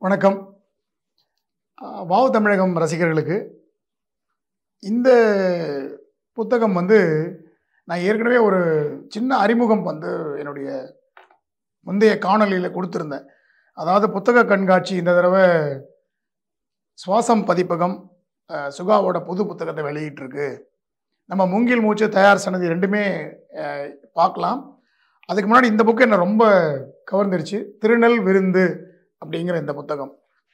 வணக்கம் அஹ், வாவு தமிழகம் ரசிகர்களுக்கு இந்த புத்தகம் வந்து நான் ஏற்கனவே ஒரு சின்ன அறிமுகம் வந்து என்னுடைய முந்தைய காணொளியில் கொடுத்துருந்தேன் அதாவது புத்தக கண்காட்சி இந்த தடவை சுவாசம் பதிப்பகம் அஹ், சுகாவோட புது புத்தகத்தை வெளியிட்டிருக்கு நம்ம மூங்கில் மூச்சு தயார் சன்னதி ரெண்டுமே அஹ், பார்க்கலாம் அதுக்கு முன்னாடி இந்த புக்கு என்னை ரொம்ப கவர்ந்துருச்சு திருநெல் விருந்து அப்படிங்கிற இந்த புத்தகம்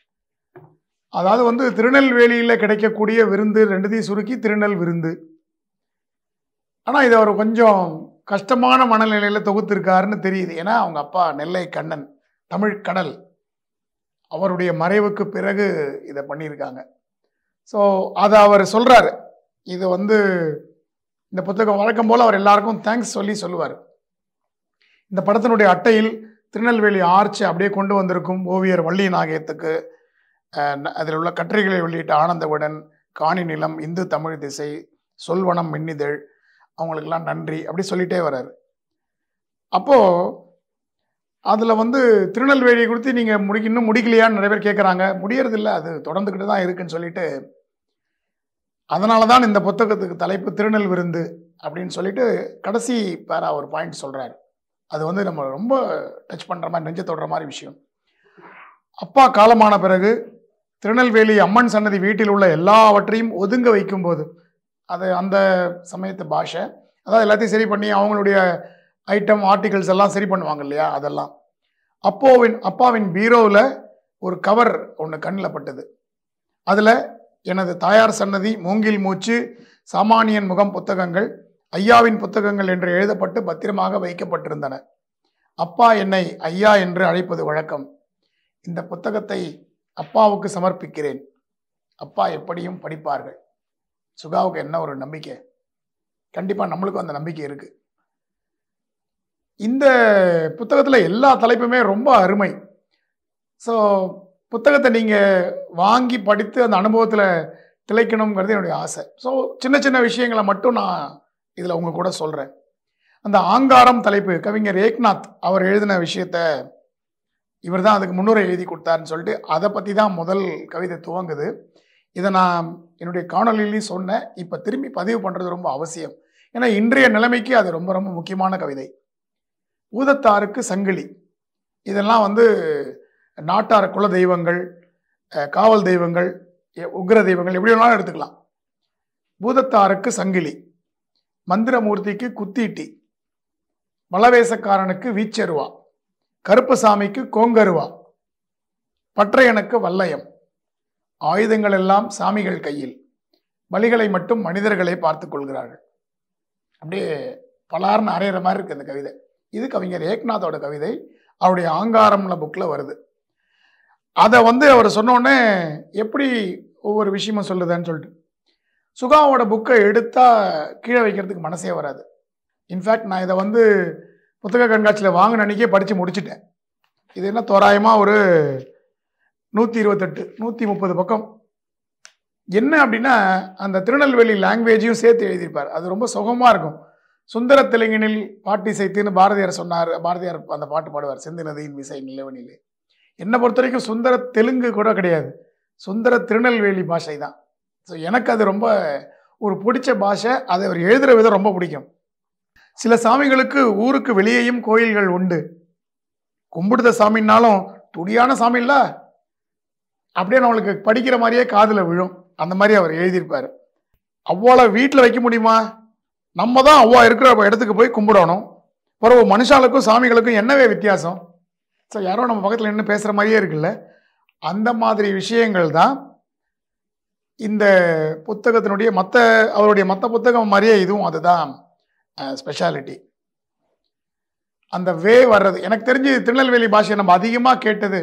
அதாவது வந்து திருநெல்வேலியில் கிடைக்கக்கூடிய விருந்து ரெண்டுத்தையும் சுருக்கி திருநெல் விருந்து ஆனால் இதை அவர் கொஞ்சம் கஷ்டமான மனநிலையில் தொகுத்திருக்காருன்னு தெரியுது ஏன்னா அவங்க அப்பா நெல்லை கண்ணன் தமிழ் கடல் அவருடைய மறைவுக்கு பிறகு இதை பண்ணியிருக்காங்க ஸோ அதை அவர் சொல்கிறாரு இது வந்து இந்த புத்தகம் வழக்கம் போல் அவர் எல்லாருக்கும் தேங்க்ஸ் சொல்லி சொல்லுவார் இந்த படத்தினுடைய அட்டையில் திருநெல்வேலி ஆர்ச் அப்படியே கொண்டு வந்திருக்கும் ஓவியர் வள்ளி நாகேத்துக்கு அதில் உள்ள கட்டுரைகளை வெளியிட்ட ஆனந்தவுடன் காணி நிலம் இந்து தமிழ் திசை சொல்வனம் மின்னிதழ் அவங்களுக்கெல்லாம் நன்றி அப்படி சொல்லிட்டே வர்றாரு அப்போது அதில் வந்து திருநெல்வேலி குறித்து நீங்கள் முடி இன்னும் முடிக்கலையான்னு நிறைய பேர் கேட்குறாங்க முடியறதில்ல அது தொடர்ந்துக்கிட்டு தான் இருக்குன்னு சொல்லிட்டு அதனால தான் இந்த புத்தகத்துக்கு தலைப்பு திருநெல் விருந்து அப்படின்னு சொல்லிட்டு கடைசி பேரா ஒரு பாயிண்ட் சொல்கிறாரு அது வந்து நம்ம ரொம்ப டச் பண்ணுற மாதிரி நெஞ்ச தொடுற மாதிரி விஷயம் அப்பா காலமான பிறகு திருநெல்வேலி அம்மன் சன்னதி வீட்டில் உள்ள எல்லாவற்றையும் ஒதுங்க வைக்கும்போது அது அந்த சமயத்து பாஷை அதாவது எல்லாத்தையும் சரி பண்ணி அவங்களுடைய ஐட்டம் ஆர்டிகல்ஸ் எல்லாம் சரி பண்ணுவாங்க இல்லையா அதெல்லாம் அப்போவின் அப்பாவின் பீரோவில் ஒரு கவர் ஒன்று கண்ணில் பட்டது அதில் எனது தாயார் சன்னதி மூங்கில் மூச்சு சாமானியன் முகம் புத்தகங்கள் ஐயாவின் புத்தகங்கள் என்று எழுதப்பட்டு பத்திரமாக வைக்கப்பட்டிருந்தன அப்பா என்னை ஐயா என்று அழைப்பது வழக்கம் இந்த புத்தகத்தை அப்பாவுக்கு சமர்ப்பிக்கிறேன் அப்பா எப்படியும் படிப்பார்கள் சுகாவுக்கு என்ன ஒரு நம்பிக்கை கண்டிப்பாக நம்மளுக்கும் அந்த நம்பிக்கை இருக்கு இந்த புத்தகத்தில் எல்லா தலைப்புமே ரொம்ப அருமை ஸோ புத்தகத்தை நீங்கள் வாங்கி படித்து அந்த அனுபவத்தில் திளைக்கணுங்கிறது என்னுடைய ஆசை ஸோ சின்ன சின்ன விஷயங்களை மட்டும் நான் இதில் உங்க கூட சொல்கிறேன் அந்த ஆங்காரம் தலைப்பு கவிஞர் ஏக்நாத் அவர் எழுதின விஷயத்த இவர் தான் அதுக்கு முன்னுரை எழுதி கொடுத்தாருன்னு சொல்லிட்டு அதை பற்றி தான் முதல் கவிதை துவங்குது இதை நான் என்னுடைய காணொலியிலையும் சொன்னேன் இப்போ திரும்பி பதிவு பண்ணுறது ரொம்ப அவசியம் ஏன்னா இன்றைய நிலைமைக்கு அது ரொம்ப ரொம்ப முக்கியமான கவிதை பூதத்தாருக்கு சங்கிலி இதெல்லாம் வந்து நாட்டார் குல தெய்வங்கள் அஹ், காவல் தெய்வங்கள் எ- உக்ர தெய்வங்கள் எப்படி வேணாலும் எடுத்துக்கலாம் பூதத்தாருக்கு சங்கிலி மந்திரமூர்த்திக்கு குத்தீட்டி வளவேசக்காரனுக்கு வீச்சருவா கருப்பசாமிக்கு கோங்கருவா பற்றையனுக்கு வல்லயம் ஆயுதங்கள் எல்லாம் சாமிகள் கையில் பலிகளை மட்டும் மனிதர்களை பார்த்துக் கொள்கிறார்கள் அப்படியே பலார்னு அரையிற மாதிரி இருக்கு அந்த கவிதை இது கவிஞர் ஏக்நாத்தோட கவிதை அவருடைய ஆங்காரம்ல புக்கில் வருது அதை வந்து அவர் சொன்னோடனே எப்படி ஒவ்வொரு விஷயமும் சொல்லுதுன்னு சொல்லிட்டு சுகாவோட புக்கை எடுத்தா கீழே வைக்கிறதுக்கு மனசே வராது இன்ஃபேக்ட் நான் இதை வந்து புத்தக கண்காட்சியில் வாங்கின அன்றைக்கே படித்து முடிச்சிட்டேன் இது என்ன தோராயமாக ஒரு நூற்றி இருபத்தெட்டு நூற்றி முப்பது பக்கம் என்ன அப்படின்னா அந்த திருநெல்வேலி லாங்குவேஜையும் சேர்த்து எழுதியிருப்பார் அது ரொம்ப சுகமாக இருக்கும் சுந்தர தெலுங்கினில் பாட்டி சைத்துன்னு பாரதியார் சொன்னார் பாரதியார் அந்த பாட்டு பாடுவார் செந்து நதியின் விசை நிலவனிலே என்னை பொறுத்த வரைக்கும் சுந்தர தெலுங்கு கூட கிடையாது சுந்தர திருநெல்வேலி பாஷை தான் ஸோ எனக்கு அது ரொம்ப ஒரு பிடிச்ச பாஷை அதை அவர் எழுதுகிற விதம் ரொம்ப பிடிக்கும் சில சாமிகளுக்கு ஊருக்கு வெளியேயும் கோயில்கள் உண்டு கும்பிடுத சாமின்னாலும் துடியான சாமி இல்ல அப்படியே நம்மளுக்கு படிக்கிற மாதிரியே காதில் விழும் அந்த மாதிரி அவர் எழுதியிருப்பார் அவ்வாளை வீட்டில் வைக்க முடியுமா நம்ம தான் அவ்வா இருக்கிற இடத்துக்கு போய் கும்பிடணும் பிறகு மனுஷாளுக்கும் சாமிகளுக்கும் என்னவே வித்தியாசம் ஸோ யாரோ நம்ம பக்கத்தில் நின்று பேசுகிற மாதிரியே இருக்குல்ல அந்த மாதிரி விஷயங்கள் தான் இந்த புத்தகத்தினுடைய மற்ற அவருடைய மற்ற புத்தகம் மாதிரியே இதுவும் அதுதான் ஸ்பெஷாலிட்டி அந்த வே வர்றது எனக்கு தெரிஞ்சு திருநெல்வேலி பாஷையை நம்ம அதிகமாக கேட்டது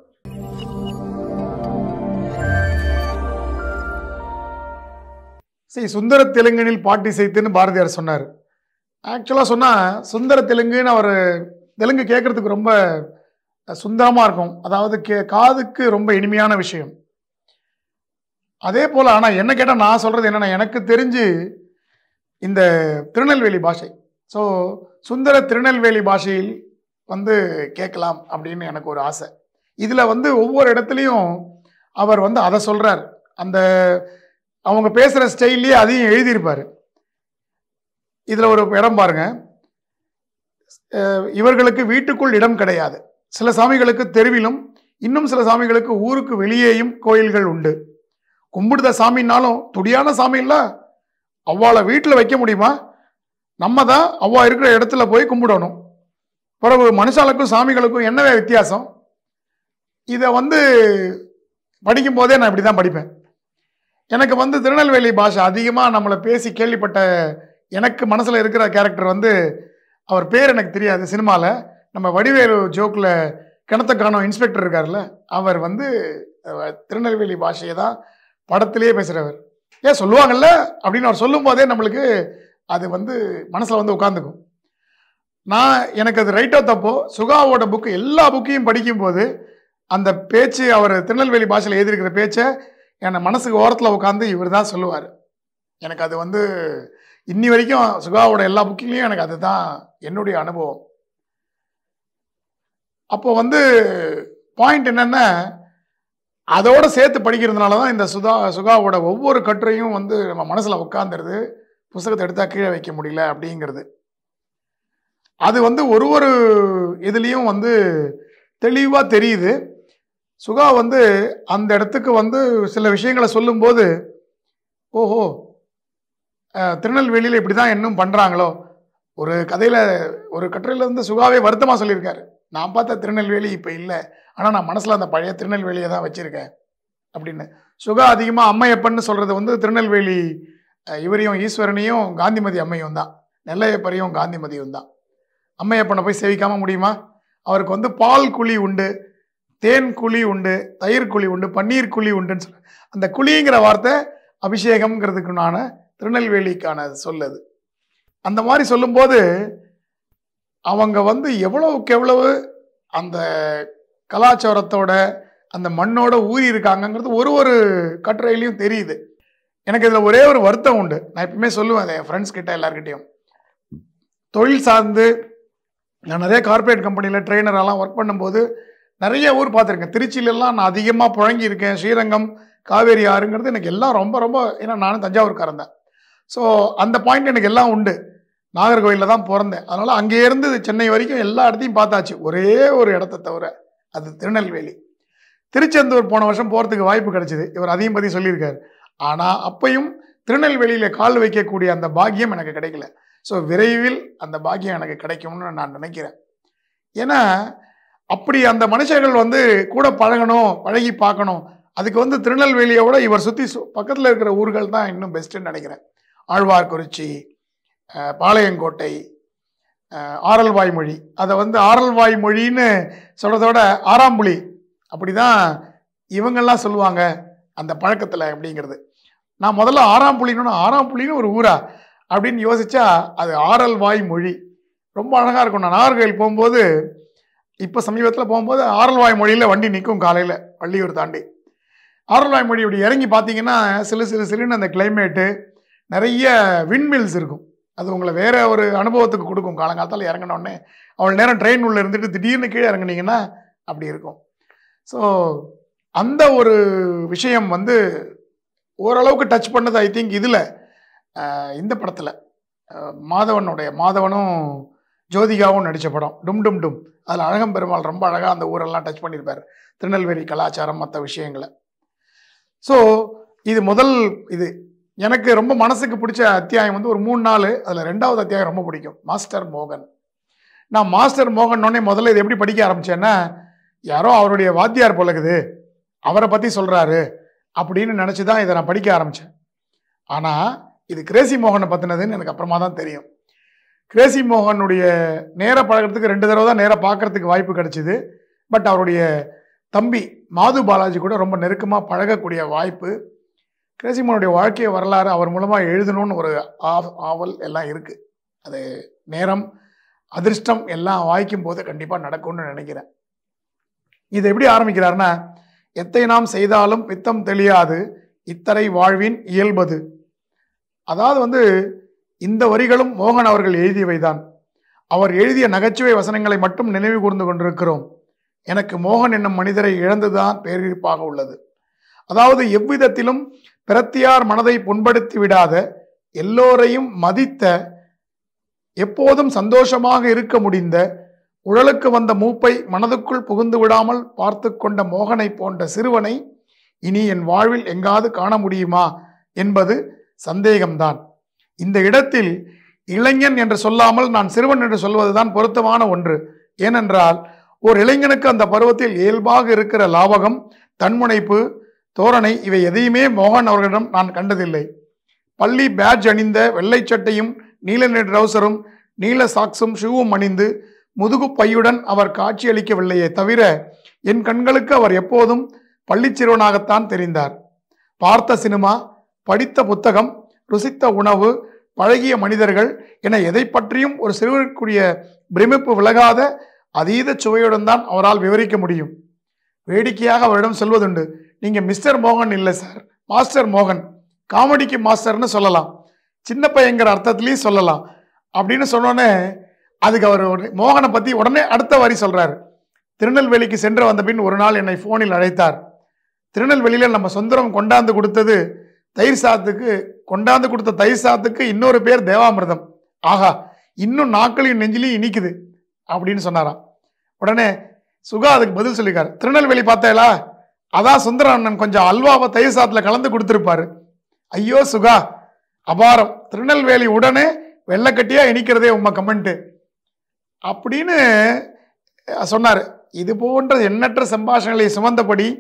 சரி சுந்தர தெலுங்கனில் பாட்டி செய்துன்னு பாரதியார் சொன்னார் ஆக்சுவலாக சொன்னால் சுந்தர தெலுங்குன்னு அவர் தெலுங்கு கேட்குறதுக்கு ரொம்ப சுந்தரமாக இருக்கும் அதாவது கே காதுக்கு ரொம்ப இனிமையான விஷயம் அதே போல் ஆனால் என்ன கேட்டால் நான் சொல்கிறது என்னென்னா எனக்கு தெரிஞ்சு இந்த திருநெல்வேலி பாஷை ஸோ சுந்தர திருநெல்வேலி பாஷையில் வந்து கேட்கலாம் அப்படின்னு எனக்கு ஒரு ஆசை இதில் வந்து ஒவ்வொரு இடத்துலையும் அவர் வந்து அதை சொல்கிறார் அந்த அவங்க பேசுகிற ஸ்டைல்லையே அதையும் எழுதியிருப்பார் இதில் ஒரு இடம் பாருங்க அஹ் இவர்களுக்கு வீட்டுக்குள் இடம் கிடையாது சில சாமிகளுக்கு தெருவிலும் இன்னும் சில சாமிகளுக்கு ஊருக்கு வெளியேயும் கோயில்கள் உண்டு கும்பிடுத சாமின்னாலும் துடியான சாமி இல்ல அவ்வாளை வீட்டில் வைக்க முடியுமா நம்ம தான் அவ்வா இருக்கிற இடத்துல போய் கும்பிடணும் பிறகு மனுஷாளுக்கும் சாமிகளுக்கும் என்னவே வித்தியாசம் இதை வந்து படிக்கும் போதே நான் இப்படி தான் படிப்பேன் எனக்கு வந்து திருநெல்வேலி பாஷை அதிகமாக நம்மளை பேசி கேள்விப்பட்ட எனக்கு மனசில் இருக்கிற கேரக்டர் வந்து அவர் பேர் எனக்கு தெரியாது சினிமாவில் நம்ம வடிவேலு ஜோக்கில் கிணத்த காணும் இன்ஸ்பெக்டர் இருக்கார்ல அவர் வந்து அஹ், திருநெல்வேலி பாஷையை தான் படத்திலேயே பேசுகிறவர் ஏன் சொல்லுவாங்கல்ல அப்படின்னு அவர் சொல்லும் போதே நம்மளுக்கு அது வந்து மனசில் வந்து உட்காந்துக்கும் நான் எனக்கு அது ரைட்டோ தப்போ சுகாவோட புக்கு எல்லா புக்கையும் படிக்கும்போது அந்த பேச்சு அவர் திருநெல்வேலி பாஷையில் எழுதியிருக்கிற பேச்சை என் மனசுக்கு ஓரத்தில் உட்காந்து இவர் தான் சொல்லுவார் எனக்கு அது வந்து இன்னி வரைக்கும் சுகாவோட எல்லா புக்கிலையும் எனக்கு அதுதான் என்னுடைய அனுபவம் அப்போ வந்து பாயிண்ட் என்னன்னா அதோட சேர்த்து படிக்கிறதுனால தான் இந்த சுதா சுகாவோட ஒவ்வொரு கட்டுரையும் வந்து நம்ம மனசில் உட்காந்துருது புஸ்தகத்தை எடுத்தால் கீழே வைக்க முடியல அப்படிங்கிறது அது வந்து ஒரு ஒரு இதுலேயும் வந்து தெளிவாக தெரியுது சுகா வந்து அந்த இடத்துக்கு வந்து சில விஷயங்களை சொல்லும்போது ஓஹோ அஹ், திருநெல்வேலியில் இப்படி தான் இன்னும் பண்ணுறாங்களோ ஒரு கதையில் ஒரு கட்டுரையில் வந்து சுகாவே வருத்தமாக சொல்லியிருக்காரு நான் பார்த்த திருநெல்வேலி இப்போ இல்லை ஆனால் நான் மனசில் அந்த பழைய திருநெல்வேலியை தான் வச்சுருக்கேன் அப்படின்னு சுகா அதிகமாக அம்மையப்பன்னு சொல்கிறது வந்து திருநெல்வேலி அஹ், இவரையும் ஈஸ்வரனையும் காந்திமதி அம்மையும் தான் நெல்லையப்பரையும் காந்திமதியும் தான் அம்மையப்பனை போய் சேவிக்காம முடியுமா அவருக்கு வந்து பால் குழி உண்டு தேன் குழி உண்டு தயிர் குழி உண்டு பன்னீர் குழி உண்டுன்னு சொல்ல அந்த குழிங்கிற வார்த்தை அபிஷேகம்ங்கிறதுக்குண்டான திருநெல்வேலிக்கான சொல்லது அந்த மாதிரி சொல்லும்போது அவங்க வந்து எவ்வளவுக்கு எவ்வளவு அந்த கலாச்சாரத்தோட அந்த மண்ணோட ஊறி இருக்காங்கங்கிறது ஒரு ஒரு கட்டுரையிலையும் தெரியுது எனக்கு இதில் ஒரே ஒரு வருத்தம் உண்டு நான் எப்பவுமே சொல்லுவேன் அதை என் ஃப்ரெண்ட்ஸ் கிட்ட எல்லார்கிட்டையும் தொழில் சார்ந்து நான் நிறைய கார்ப்பரேட் கம்பெனியில் ட்ரெயினரெல்லாம் ஒர்க் பண்ணும்போது நிறைய ஊர் பார்த்துருக்கேன் திருச்சியிலலாம் நான் அதிகமாக புழங்கி இருக்கேன் ஸ்ரீரங்கம் காவேரி ஆறுங்கிறது எனக்கு எல்லாம் ரொம்ப ரொம்ப ஏன்னா நானும் தஞ்சாவூர்காரன் தான் ஸோ அந்த பாயிண்ட் எனக்கு எல்லாம் உண்டு நாகர்கோவிலில் தான் பிறந்தேன் அதனால் அங்கே இருந்து சென்னை வரைக்கும் எல்லா இடத்தையும் பார்த்தாச்சு ஒரே ஒரு இடத்த தவிர அது திருநெல்வேலி திருச்செந்தூர் போன வருஷம் போகிறதுக்கு வாய்ப்பு கிடைச்சிது இவர் அதையும் பற்றி சொல்லியிருக்காரு ஆனால் அப்பையும் திருநெல்வேலியில் கால் வைக்கக்கூடிய அந்த பாக்கியம் எனக்கு கிடைக்கல ஸோ விரைவில் அந்த பாக்கியம் எனக்கு கிடைக்கும்னு நான் நினைக்கிறேன் ஏன்னா அப்படி அந்த மனுஷர்கள் வந்து கூட பழகணும் பழகி பார்க்கணும் அதுக்கு வந்து திருநெல்வேலியோட இவர் சுற்றி பக்கத்தில் இருக்கிற ஊர்கள் தான் இன்னும் பெஸ்ட்டுன்னு நினைக்கிறேன் ஆழ்வார்குறிச்சி அஹ், பாளையங்கோட்டை அஹ், ஆரல்வாய் மொழி அதை வந்து ஆரல்வாய் மொழின்னு சொல்கிறதோட ஆறாம்புலி அப்படி தான் இவங்கெல்லாம் சொல்லுவாங்க அந்த பழக்கத்தில் அப்படிங்கிறது நான் முதல்ல ஆறாம் புலின்னு ஆறாம் புலின்னு ஒரு ஊரா அப்படின்னு யோசிச்சா அது ஆரல்வாய் மொழி ரொம்ப அழகாக இருக்கும் நான் நாகர்கோவில் போகும்போது இப்போ சமீபத்தில் போகும்போது ஆரல்வாய் மொழியில் வண்டி நிற்கும் காலையில் பள்ளியூர் தாண்டி ஆரல்வாய் மொழி இப்படி இறங்கி பார்த்தீங்கன்னா சிலு சிலு சிலுன்னு அந்த கிளைமேட்டு நிறைய விண்மில்ஸ் இருக்கும் அது உங்களை வேற ஒரு அனுபவத்துக்கு கொடுக்கும் காலங்காலத்தில் இறங்கினோடனே அவள் நேரம் ட்ரெயின் உள்ள இருந்துட்டு திடீர்னு கீழே இறங்குனீங்கன்னா அப்படி இருக்கும் ஸோ அந்த ஒரு விஷயம் வந்து ஓரளவுக்கு டச் பண்ணது ஐ திங்க் இதில் இந்த படத்தில் மாதவனுடைய மாதவனும் ஜோதிகாவும் நடித்த படம் டும் டும் டும் அதில் அழகம் பெருமாள் ரொம்ப அழகாக அந்த ஊரெல்லாம் டச் பண்ணியிருப்பார் திருநெல்வேலி கலாச்சாரம் மற்ற விஷயங்களை ஸோ இது முதல் இது எனக்கு ரொம்ப மனசுக்கு பிடிச்ச அத்தியாயம் வந்து ஒரு மூணு நாள் அதில் ரெண்டாவது அத்தியாயம் ரொம்ப பிடிக்கும் மாஸ்டர் மோகன் நான் மாஸ்டர் மோகன்னொடனே முதல்ல இது எப்படி படிக்க ஆரம்பித்தேன்னா யாரோ அவருடைய வாத்தியார் போலக்குது அவரை பற்றி சொல்கிறாரு அப்படின்னு நினச்சி தான் இதை நான் படிக்க ஆரம்பித்தேன் ஆனால் இது கிரேசி மோகனை பற்றினதுன்னு எனக்கு அப்புறமா தான் தெரியும் கிரேசி மோகனுடைய நேர பழகிறதுக்கு ரெண்டு தடவை தான் நேராக பார்க்கறதுக்கு வாய்ப்பு கிடைச்சிது பட் அவருடைய தம்பி மாது பாலாஜி கூட ரொம்ப நெருக்கமாக பழகக்கூடிய வாய்ப்பு கிரேசி மோகனுடைய வாழ்க்கை வரலாறு அவர் மூலமாக எழுதணும்னு ஒரு ஆ- ஆவல் எல்லாம் இருக்குது அது நேரம் அதிர்ஷ்டம் எல்லாம் வாய்க்கும் போது கண்டிப்பாக நடக்கும்னு நினைக்கிறேன் இது எப்படி ஆரம்பிக்கிறாருன்னா எத்தை நாம் செய்தாலும் பித்தம் தெளியாது இத்தரை வாழ்வின் இயல்பது அதாவது வந்து இந்த வரிகளும் மோகன் அவர்கள் எழுதியவைதான் அவர் எழுதிய நகைச்சுவை வசனங்களை மட்டும் நினைவு கூர்ந்து கொண்டிருக்கிறோம் எனக்கு மோகன் என்னும் மனிதரை இழந்துதான் பேரிருப்பாக உள்ளது அதாவது எவ்விதத்திலும் பிரத்தியார் மனதை புண்படுத்தி விடாத எல்லோரையும் மதித்த எப்போதும் சந்தோஷமாக இருக்க முடிந்த உழலுக்கு வந்த மூப்பை மனதுக்குள் புகுந்து விடாமல் பார்த்து கொண்ட மோகனை போன்ற சிறுவனை இனி என் வாழ்வில் எங்காவது காண முடியுமா என்பது சந்தேகம்தான் இந்த இடத்தில் இளைஞன் என்று சொல்லாமல் நான் சிறுவன் என்று சொல்வதுதான் பொருத்தமான ஒன்று ஏனென்றால் ஒரு இளைஞனுக்கு அந்த பருவத்தில் இயல்பாக இருக்கிற லாவகம் தன்முனைப்பு தோரணை இவை எதையுமே மோகன் அவர்களிடம் நான் கண்டதில்லை பள்ளி பேட்ஜ் அணிந்த வெள்ளை சட்டையும் நீல நிற ட்ரௌசரும் நீல சாக்ஸும் ஷூவும் அணிந்து முதுகு பையுடன் அவர் காட்சியளிக்கவில்லையே தவிர என் கண்களுக்கு அவர் எப்போதும் பள்ளிச் சிறுவனாகத்தான் தெரிந்தார் பார்த்த சினிமா படித்த புத்தகம் ருசித்த உணவு பழகிய மனிதர்கள் என எதை பற்றியும் ஒரு சிறுவருக்குரிய பிரமிப்பு விலகாத அதீத சுவையுடன் தான் அவரால் விவரிக்க முடியும் வேடிக்கையாக அவரிடம் சொல்வதுண்டு நீங்க மிஸ்டர் மோகன் இல்லை சார் மாஸ்டர் மோகன் காமெடிக்கு மாஸ்டர்னு சொல்லலாம் சின்ன பையங்கிற அர்த்தத்திலையும் சொல்லலாம் அப்படின்னு சொன்னோன்னே அதுக்கு அவர் ஒரு- மோகனை பத்தி உடனே அடுத்த வரி சொல்றாரு திருநெல்வேலிக்கு சென்று வந்த பின் ஒரு நாள் என்னை ஃபோனில் அழைத்தார் திருநெல்வேலியில் நம்ம சுந்தரம் கொண்டாந்து கொடுத்தது தயிர் சாத்துக்கு கொண்டாந்து கொடுத்த தயிர் சாத்துக்கு இன்னொரு பேர் தேவாமிர்தம் ஆஹா இன்னும் நாட்களையும் நெஞ்சிலையும் இனிக்குது அப்படின்னு சொன்னாராம் உடனே சுகா அதுக்கு பதில் சொல்லியிருக்காரு திருநெல்வேலி பார்த்தேலா அதான் சுந்தர அண்ணன் கொஞ்சம் அல்வாவை தயிர் சாத்துல கலந்து கொடுத்துருப்பாரு ஐயோ சுகா அபாரம் திருநெல்வேலி உடனே வெள்ளக்கட்டியா இனிக்கிறதே உங்க கமெண்ட் அப்படின்னு அஹ், சொன்னாரு இது போன்ற எண்ணற்ற சம்பாஷணைகளை சுமந்தபடி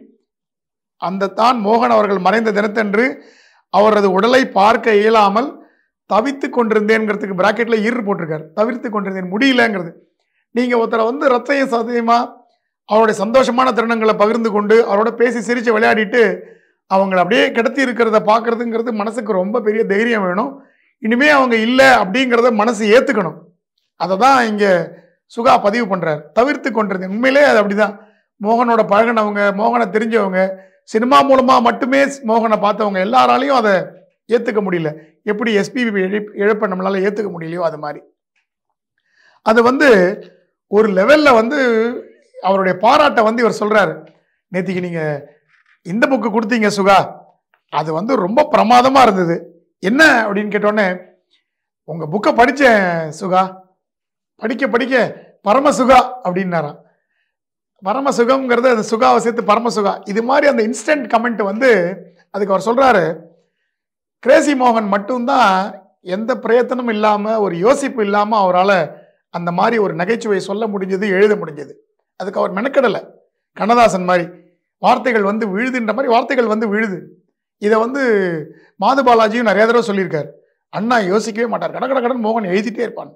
அந்த தான் மோகன் அவர்கள் மறைந்த தினத்தன்று அவரது உடலை பார்க்க இயலாமல் தவித்து கொண்டிருந்தேங்கிறதுக்கு பிராக்கெட்ல ஈர் போட்டிருக்காரு தவிர்த்து கொண்டிருந்தேன் முடியலங்கிறது நீங்க ஒருத்தரை வந்து ரத்தையும் சதையுமா அவருடைய சந்தோஷமான தருணங்களை பகிர்ந்து கொண்டு அவரோட பேசி சிரிச்சு விளையாடிட்டு அவங்கள அப்படியே கிடத்தி இருக்கிறத பார்க்கறதுங்கிறது மனசுக்கு ரொம்ப பெரிய தைரியம் வேணும் இனிமே அவங்க இல்லை அப்படிங்கிறத மனசு ஏத்துக்கணும் அதை தான் இங்க சுகா பதிவு பண்றாரு தவிர்த்து கொண்டிருந்தேன் உண்மையிலே அது அப்படிதான் மோகனோட பழகினவங்க மோகனை தெரிஞ்சவங்க சினிமா மூலமா மட்டுமே மோகனை பார்த்தவங்க எல்லாராலையும் அதை ஏத்துக்க முடியல எப்படி எஸ்பிபி இழப்ப நம்மளால ஏத்துக்க முடியலையோ அது மாதிரி அது வந்து ஒரு லெவல்ல வந்து அவருடைய பாராட்டை வந்து இவர் சொல்றாரு நேத்திக்கு நீங்க இந்த புக்கு கொடுத்தீங்க சுகா அது வந்து ரொம்ப பிரமாதமா இருந்தது என்ன அப்படின்னு கேட்டோடனே உங்க புக்கை படிச்சேன் சுகா படிக்க படிக்க பரமசுகா அப்படின்னாராம் பரமசுகம்ங்கிறது அந்த சுகாவை சேர்த்து பரமசுகா இது மாதிரி அந்த இன்ஸ்டன்ட் கமெண்ட் வந்து அதுக்கு அவர் சொல்றாரு கிரேசி மோகன் மட்டும்தான் எந்த பிரயத்தனமும் இல்லாம ஒரு யோசிப்பு இல்லாம அவரால் அந்த மாதிரி ஒரு நகைச்சுவையை சொல்ல முடிஞ்சது எழுத முடிஞ்சது அதுக்கு அவர் மெனக்கடலை கண்ணதாசன் மாதிரி வார்த்தைகள் வந்து விழுதுன்ற மாதிரி வார்த்தைகள் வந்து விழுது இதை வந்து மாது பாலாஜியும் நிறைய தடவை சொல்லியிருக்காரு அண்ணா யோசிக்கவே மாட்டார் கட கட கடன் மோகன் எழுதிட்டே இருப்பான்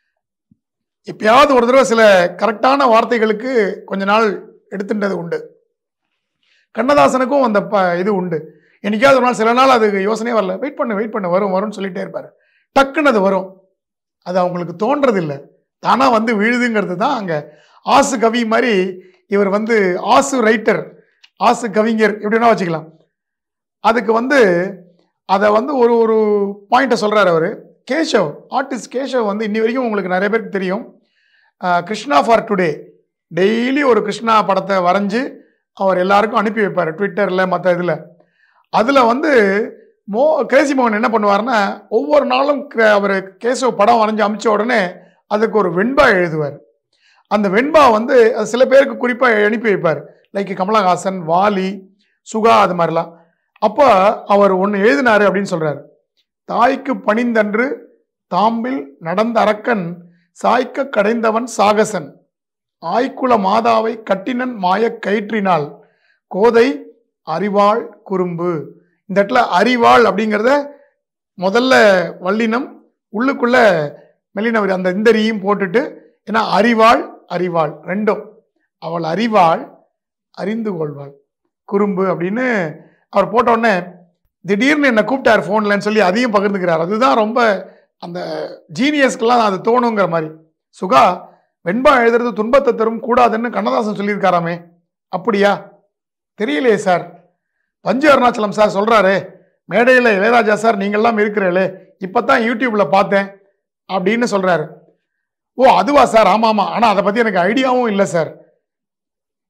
எப்பயாவது ஒரு தடவை சில கரெக்டான வார்த்தைகளுக்கு கொஞ்ச நாள் எடுத்துட்டது உண்டு கண்ணதாசனுக்கும் அந்த ப இது உண்டு என்னைக்காவது ஒரு நாள் சில நாள் அதுக்கு யோசனையே வரல வெயிட் பண்ணு வெயிட் பண்ணு வரும் வரும்னு சொல்லிட்டே இருப்பாரு டக்குன்னு அது வரும் அது அவங்களுக்கு தோன்றதில்லை தானா வந்து விழுதுங்கிறது தான் அங்க ஆசு கவி மாதிரி இவர் வந்து ஆசு ரைட்டர் ஆசு கவிஞர் எப்படின்னா வச்சுக்கலாம் அதுக்கு வந்து அதை வந்து ஒரு ஒரு பாயிண்ட்டை சொல்றாரு அவர் கேஷவ் ஆர்டிஸ்ட் கேஷவ் வந்து இன்னி வரைக்கும் உங்களுக்கு நிறைய பேருக்கு தெரியும் அஹ், கிருஷ்ணா ஃபார் டுடே டெய்லி ஒரு கிருஷ்ணா படத்தை வரைஞ்சு அவர் எல்லாருக்கும் அனுப்பி வைப்பார் ட்விட்டரில் மற்ற இதில் அதில் வந்து மோ கிரேசி மோகன் என்ன பண்ணுவார்னா ஒவ்வொரு நாளும் அவர் கேசவ் படம் வரைஞ்சு அமிச்ச உடனே அதுக்கு ஒரு வெண்பா எழுதுவார் அந்த வெண்பா வந்து அது சில பேருக்கு குறிப்பாக அனுப்பி வைப்பார் லைக் கமலஹாசன் வாலி சுகா அது மாதிரிலாம் அப்போ அவர் ஒன்று எழுதினாரு அப்படின்னு சொல்றாரு தாய்க்கு பணிந்தன்று தாம்பில் நடந்த அரக்கன் சாய்க்க கடைந்தவன் சாகசன் ஆய்க்குல மாதாவை கட்டினன் மாயக் கயிற்றினால் கோதை அறிவாள் குறும்பு இந்த இடத்துல அறிவாள் அப்படிங்கிறத முதல்ல வல்லினம் உள்ளுக்குள்ள மெல்லினவர் அந்த இந்தரியும் போட்டுட்டு ஏன்னா அறிவாள் அறிவாள் ரெண்டும் அவள் அறிவாள் அறிந்து கொள்வாள் குறும்பு அப்படின்னு அவர் போட்ட உடனே திடீர்னு என்னை கூப்பிட்டார் ஃபோன்லன்னு சொல்லி அதையும் பகிர்ந்துக்கிறார் அதுதான் ரொம்ப அந்த ஜீனியஸ்க்கெல்லாம் அது தோணுங்கிற மாதிரி சுகா வெண்பா எழுதுறது துன்பத்தை தரும் கூடாதுன்னு கண்ணதாசன் சொல்லியிருக்காராமே அப்படியா தெரியலையே சார் பஞ்சு அருணாச்சலம் சார் சொல்றாரு மேடையில் இளையராஜா சார் நீங்கள்லாம் இருக்கிறீங்களே இப்போ தான் யூடியூப்ல பார்த்தேன் அப்படின்னு சொல்றாரு ஓ அதுவா சார் ஆமாம் ஆமாம் ஆனால் அதை பற்றி எனக்கு ஐடியாவும் இல்லை சார்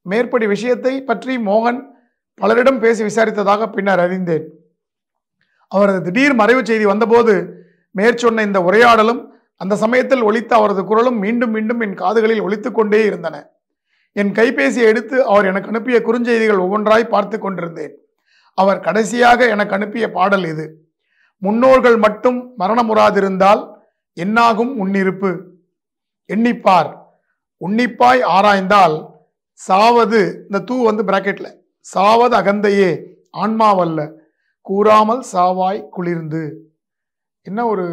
மேற்படி விஷயத்தை பற்றி மோகன் பலரிடம் பேசி விசாரித்ததாக பின்னர் அறிந்தேன் அவரது திடீர் மறைவு செய்தி வந்தபோது மேற்சொன்ன இந்த உரையாடலும் அந்த சமயத்தில் ஒலித்த அவரது குரலும் மீண்டும் மீண்டும் என் காதுகளில் ஒலித்துக் கொண்டே இருந்தன என் கைபேசியை எடுத்து அவர் எனக்கு அனுப்பிய குறுஞ்செய்திகள் ஒவ்வொன்றாய் பார்த்து கொண்டிருந்தேன் அவர் கடைசியாக எனக்கு அனுப்பிய பாடல் இது முன்னோர்கள் மட்டும் மரணமுறாதிருந்தால் என்னாகும் உன்னிருப்பு எண்ணிப்பார் உன்னிப்பாய் ஆராய்ந்தால் சாவது இந்த தூ வந்து பிராக்கெட்ல சாவது அகந்தையே ஆன்மாவல்ல கூறாமல் சாவாய் குளிர்ந்து என்ன ஒரு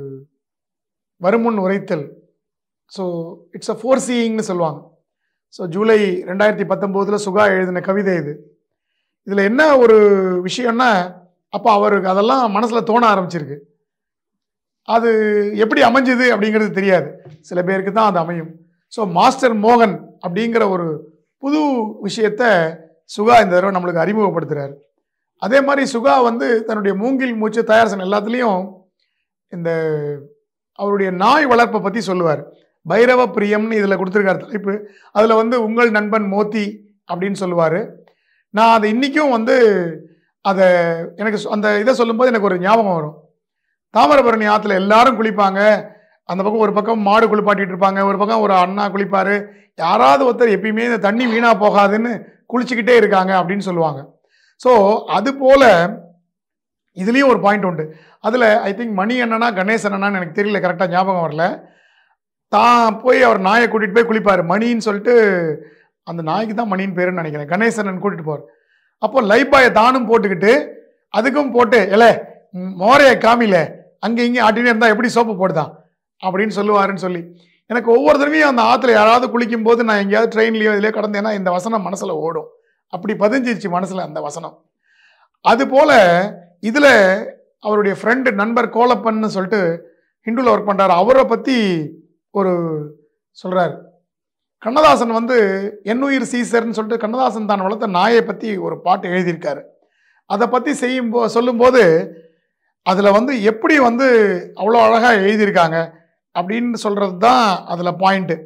வருமுன் உரைத்தல் ஸோ இட்ஸ் அ ஃபோர் சீயிங்னு சொல்லுவாங்க ஸோ ஜூலை ரெண்டாயிரத்தி பத்தொம்போதில் சுகா எழுதின கவிதை இது இதில் என்ன ஒரு விஷயம்னா அப்போ அவருக்கு அதெல்லாம் மனசில் தோண ஆரம்பிச்சிருக்கு அது எப்படி அமைஞ்சுது அப்படிங்கிறது தெரியாது சில பேருக்கு தான் அது அமையும் ஸோ மாஸ்டர் மோகன் அப்படிங்கிற ஒரு புது விஷயத்த சுகா இந்த தடவை நம்மளுக்கு அறிமுகப்படுத்துகிறார் அதே மாதிரி சுகா வந்து தன்னுடைய மூங்கில் மூச்சு தயாரிசன் எல்லாத்துலேயும் இந்த அவருடைய நாய் வளர்ப்பை பற்றி சொல்லுவார் பைரவ பிரியம்னு இதில் கொடுத்துருக்காரு தலைப்பு அதில் வந்து உங்கள் நண்பன் மோத்தி அப்படின்னு சொல்லுவார் நான் அதை இன்றைக்கும் வந்து அதை எனக்கு சொ- அந்த இதை சொல்லும்போது எனக்கு ஒரு ஞாபகம் வரும் தாமிரபரணி ஆற்றுல எல்லாரும் குளிப்பாங்க அந்த பக்கம் ஒரு பக்கம் மாடு குளிப்பாட்டிட்டு இருப்பாங்க ஒரு பக்கம் ஒரு அண்ணா குளிப்பாரு யாராவது ஒருத்தர் எப்பயுமே இந்த தண்ணி வீணா போகாதுன்னு குளிச்சுக்கிட்டே இருக்காங்க அப்படின்னு சொல்லுவாங்க ஸோ அது போல இதுலேயும் ஒரு பாயிண்ட் உண்டு அதில் ஐ திங்க் மணி அண்ணனா கணேசன் அண்ணான்னு எனக்கு தெரியல கரெக்டாக ஞாபகம் வரல தான் போய் அவர் நாயை கூட்டிகிட்டு போய் குளிப்பார் மணின்னு சொல்லிட்டு அந்த நாய்க்கு தான் மணின்னு பேருன்னு நினைக்கிறேன் கணேசன் கூட்டிட்டு போவார் அப்போ லைஃப் பாயை தானும் போட்டுக்கிட்டு அதுக்கும் போட்டு எல மோரைய காமில அங்கே இங்கே ஆட்டினே இருந்தால் எப்படி சோப்பு போடுதான் அப்படின்னு சொல்லுவாருன்னு சொல்லி எனக்கு ஒவ்வொரு தடவையும் அந்த ஆற்றுல யாராவது குளிக்கும் போது நான் எங்கேயாவது ட்ரெயின்லேயோ இதுலேயோ கடந்தேன்னா இந்த வசனம் மனசில் ஓடும் அப்படி பதிஞ்சிருச்சு மனசில் அந்த வசனம் அது போல இதில் அவருடைய ஃப்ரெண்டு நண்பர் கோலப்பன்னு சொல்லிட்டு ஹிந்துவில் ஒர்க் பண்ணுறாரு அவரை பற்றி ஒரு சொல்கிறார் கண்ணதாசன் வந்து என்னுயிர் சீசர்னு சொல்லிட்டு கண்ணதாசன் தான் வளர்த்த நாயை பற்றி ஒரு பாட்டு எழுதியிருக்காரு அதை பற்றி செய்யும் போ சொல்லும்போது அதில் வந்து எப்படி வந்து அவ்வளோ அழகாக எழுதியிருக்காங்க அப்படின்னு சொல்கிறது தான் அதில் பாயிண்ட்டு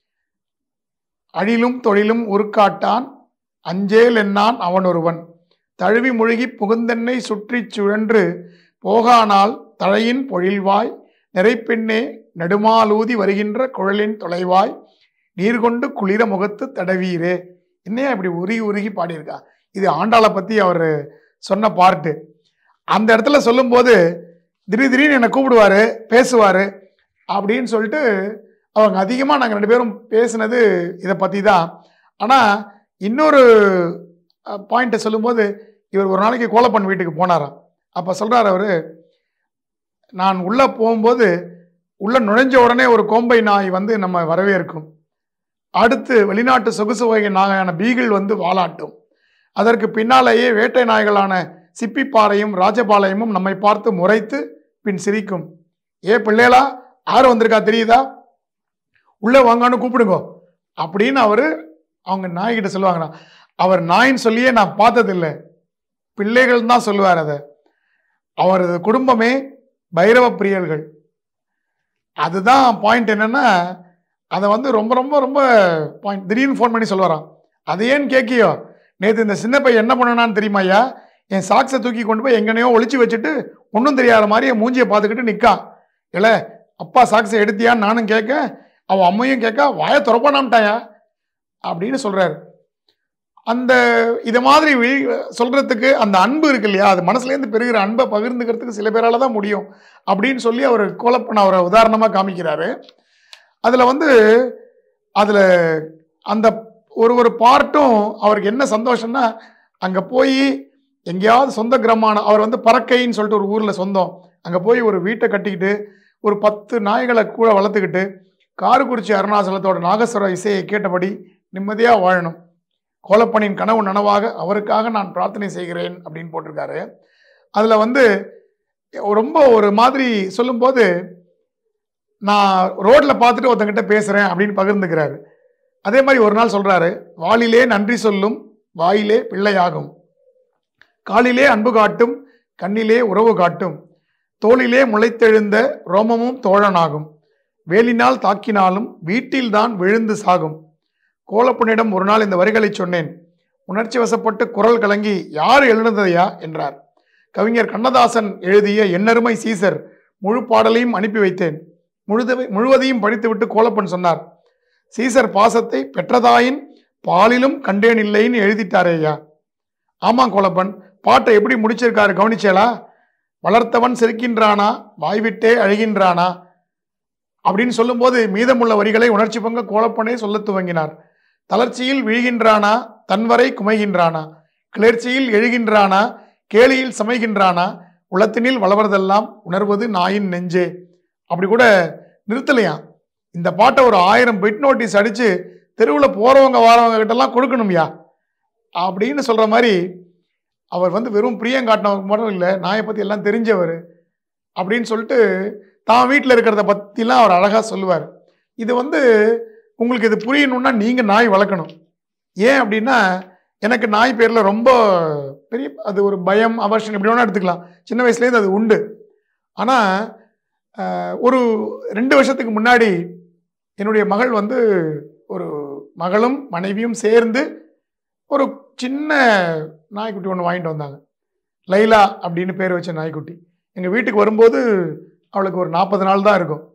அழிலும் தொழிலும் உருக்காட்டான் அஞ்சேல் என்னான் அவன் ஒருவன் தழுவி முழுகி புகுந்தென்னை சுற்றிச் சுழன்று போகானால் தழையின் பொழில்வாய் நிறைப்பெண்ணே நெடுமாலூதி வருகின்ற குழலின் தொலைவாய் நீர் கொண்டு குளிர முகத்து தடவீரே என்னையா இப்படி உருகி உருகி பாடியிருக்கா இது ஆண்டாளை பற்றி அவர் சொன்ன பார்ட்டு அந்த இடத்துல சொல்லும்போது திடீர் திடீர்னு என்னை கூப்பிடுவார் பேசுவார் அப்படின்னு சொல்லிட்டு அவங்க அதிகமாக நாங்கள் ரெண்டு பேரும் பேசுனது இதை பற்றி தான் ஆனால் இன்னொரு பாயிண்ட்டை சொல்லும்போது இவர் ஒரு நாளைக்கு கோலப்பன் வீட்டுக்கு போனாராம் அப்போ சொல்கிறார் அவர் நான் உள்ளே போகும்போது உள்ளே நுழைஞ்ச உடனே ஒரு கோம்பை நாய் வந்து நம்ம வரவேற்கும் அடுத்து வெளிநாட்டு சொகுசு வகை நாயான பீகிள் வந்து வாலாட்டும் அதற்கு பின்னாலேயே வேட்டை நாய்களான சிப்பிப்பாறையும் ராஜபாளையமும் நம்மை பார்த்து முறைத்து பின் சிரிக்கும் ஏ பிள்ளைகளா யார் வந்திருக்கா தெரியுதா உள்ளே வாங்கன்னு கூப்பிடுங்கோ அப்படின்னு அவர் அவங்க நாய்கிட்ட சொல்லுவாங்கண்ணா அவர் நாயின்னு சொல்லியே நான் பார்த்ததில்லை பிள்ளைகள் தான் சொல்லுவார் அதை அவரது குடும்பமே பைரவ பிரியர்கள் அதுதான் பாயிண்ட் என்னன்னா அதை வந்து ரொம்ப ரொம்ப ரொம்ப பாயிண்ட் திடீர்னு ஃபோன் பண்ணி சொல்லுவாராம் அது ஏன்னு கேட்கியோ நேற்று இந்த சின்ன பையன் என்ன பண்ணனான்னு தெரியுமா ஐயா என் சாக்ஸை தூக்கி கொண்டு போய் எங்கனையோ ஒளிச்சு வச்சுட்டு ஒன்றும் தெரியாத மாதிரி என் மூஞ்சியை பார்த்துக்கிட்டு நிற்கான் இல்லை அப்பா சாக்ஸை எடுத்தியான்னு நானும் கேட்க அவன் அம்மையும் கேட்க வாயை துறப்பானாம்ட்டாயா அப்படின்னு சொல்கிறாரு அந்த இதை மாதிரி வி- சொல்றதுக்கு அந்த அன்பு இருக்கு இல்லையா அது மனசுலேருந்து பெருகிற அன்பை பகிர்ந்துக்கிறதுக்கு சில பேரால தான் முடியும் அப்படின்னு சொல்லி அவர் கோலப்பன் அவரை உதாரணமாக காமிக்கிறாரு அதில் வந்து அதில் அந்த ஒரு ஒரு பார்ட்டும் அவருக்கு என்ன சந்தோஷம்னா அங்கே போய் எங்கேயாவது சொந்த கிராமான அவர் வந்து பறக்கைன்னு சொல்லிட்டு ஒரு ஊரில் சொந்தம் அங்கே போய் ஒரு வீட்டை கட்டிக்கிட்டு ஒரு பத்து நாய்களை கூட வளர்த்துக்கிட்டு காரக்குறிச்சி அருணாச்சலத்தோட நாகஸ்வர இசையை கேட்டபடி நிம்மதியாக வாழணும் கோலப்பனின் கனவு நனவாக அவருக்காக நான் பிரார்த்தனை செய்கிறேன் அப்படின்னு போட்டிருக்காரு அதில் வந்து ரொம்ப ஒரு மாதிரி சொல்லும்போது நான் ரோட்டில் பார்த்துட்டு ஒருத்தங்கிட்ட பேசுகிறேன் அப்படின்னு பகிர்ந்துக்கிறாரு அதே மாதிரி ஒரு நாள் சொல்கிறாரு வாளிலே நன்றி சொல்லும் வாயிலே பிள்ளையாகும் காலிலே அன்பு காட்டும் கண்ணிலே உறவு காட்டும் தோளிலே முளைத்தெழுந்த ரோமமும் தோழனாகும் வேலினால் தாக்கினாலும் வீட்டில்தான் விழுந்து சாகும் கோலப்பனிடம் ஒரு நாள் இந்த வரிகளை சொன்னேன் உணர்ச்சி வசப்பட்டு குரல் கலங்கி யார் எழுதுனதையா என்றார் கவிஞர் கண்ணதாசன் எழுதிய எண்ணருமை சீசர் முழு பாடலையும் அனுப்பி வைத்தேன் முழுத முழுவதையும் படித்துவிட்டு கோலப்பன் சொன்னார் சீசர் பாசத்தை பெற்றதாயின் பாலிலும் கண்டேன் இல்லைன்னு எழுதிட்டாரே ஐயா ஆமாம் கோலப்பன் பாட்டை எப்படி முடிச்சிருக்காரு கவனிச்சேலா வளர்த்தவன் சிரிக்கின்றானா வாய்விட்டே அழுகின்றானா அப்படின்னு சொல்லும்போது மீதமுள்ள வரிகளை உணர்ச்சி பங்க கோலப்பனே சொல்லத் துவங்கினார் தளர்ச்சியில் விழுகின்றானா தன்வரை குமைகின்றானா கிளர்ச்சியில் எழுகின்றானா கேலியில் சமைகின்றானா உளத்தினில் வளர்வதெல்லாம் உணர்வது நாயின் நெஞ்சே அப்படி கூட நிறுத்தலையாம் இந்த பாட்டை ஒரு ஆயிரம் பெட் நோட்டீஸ் அடித்து தெருவில் போகிறவங்க வாரவங்க கிட்டலாம் கொடுக்கணும்யா அப்படின்னு சொல்கிற மாதிரி அவர் வந்து வெறும் பிரியம் காட்டினவங்க மட்டும் இல்லை நாயை பற்றி எல்லாம் தெரிஞ்சவர் அப்படின்னு சொல்லிட்டு தான் வீட்டில் இருக்கிறத பற்றிலாம் அவர் அழகாக சொல்லுவார் இது வந்து உங்களுக்கு இது புரியணும்னா நீங்கள் நாய் வளர்க்கணும் ஏன் அப்படின்னா எனக்கு நாய் பேரில் ரொம்ப பெரிய அது ஒரு பயம் அவர்ஷன் எப்படி வேணால் எடுத்துக்கலாம் சின்ன வயசுலேருந்து அது உண்டு ஆனால் ஒரு ரெண்டு வருஷத்துக்கு முன்னாடி என்னுடைய மகள் வந்து ஒரு மகளும் மனைவியும் சேர்ந்து ஒரு சின்ன நாய்க்குட்டி ஒன்று வாங்கிட்டு வந்தாங்க லைலா அப்படின்னு பேர் வச்ச நாய்க்குட்டி எங்கள் வீட்டுக்கு வரும்போது அவளுக்கு ஒரு நாற்பது நாள் தான் இருக்கும்